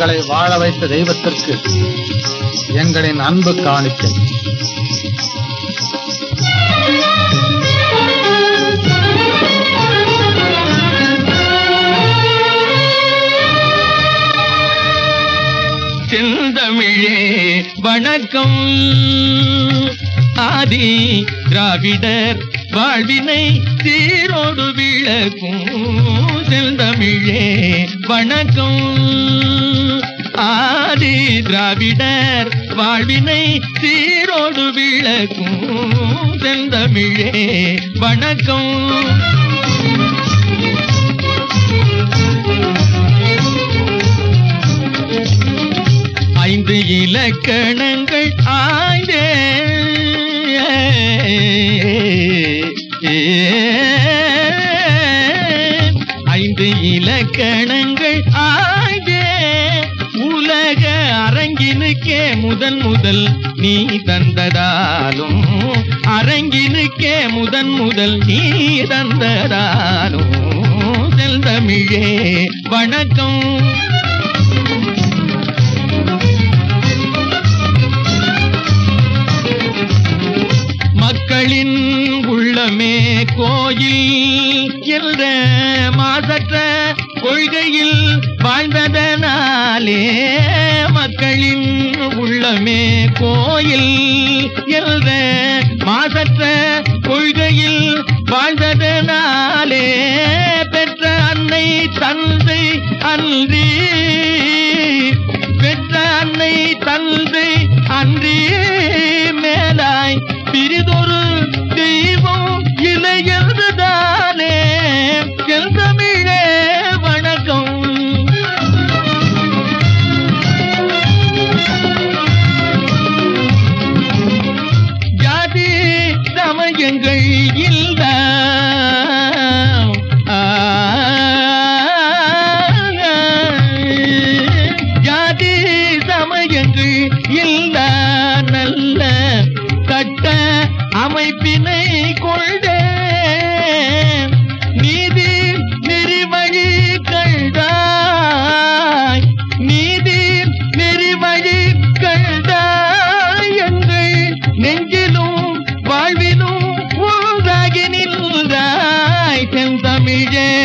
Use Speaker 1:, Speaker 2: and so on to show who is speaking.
Speaker 1: எங்களை வாழ வைத்த தெய்வத்திற்கு எங்களின் அன்பு காணிக்கை
Speaker 2: செந்தமிழே வணக்கம் ஆதி திராவிடர் வாழ்வினை சீரோடு விளக்கும் செந்தமிழே வணக்கம் ஆதி திராவிடர் வாழ்வினை சீரோடு விளக்கும் செந்தமிழே வணக்கம் ஐந்து இலக்கணங்கள் ஆய்ந்தே ஐந்து இலக்கணங்கள் ஆய்ந்தே உலக அரங்கினுக்கே முதன் முதல் நீ தந்ததாலும் அரங்கினுக்கே முதன் முதல் நீ தந்ததாலும் செல்தமிழே வணக்கம் மக்களின் உள்ளமே கோயில் என்ற மாசற்ற கொள்கையில் வாழ்ந்ததனாலே மக்களின் உள்ளமே கோயில் என்ற மாசற்ற கொள்கையில் வாழ்ந்ததனாலே பெற்ற அன்னை தந்தை அன்றி பெற்ற அன்னை தந்தை அன்றி மேலாய் பிரிதொரு தெய்வம் இல்லை என்றுதானே செல்தமிழே வணக்கம் ஜாதி சமயங்கள் இல்ல ஜாதி சமயங்கள் இல்ல நல்ல கட்ட அமைப்பினை கொண்டே நீதி நெறிவழி கண்டாய் நீதி நெறிவழி கண்டாய் எங்கள் நெஞ்சிலும் வாழ்விலும் ஒன்றாகி நின்றாய் செந்தமிழே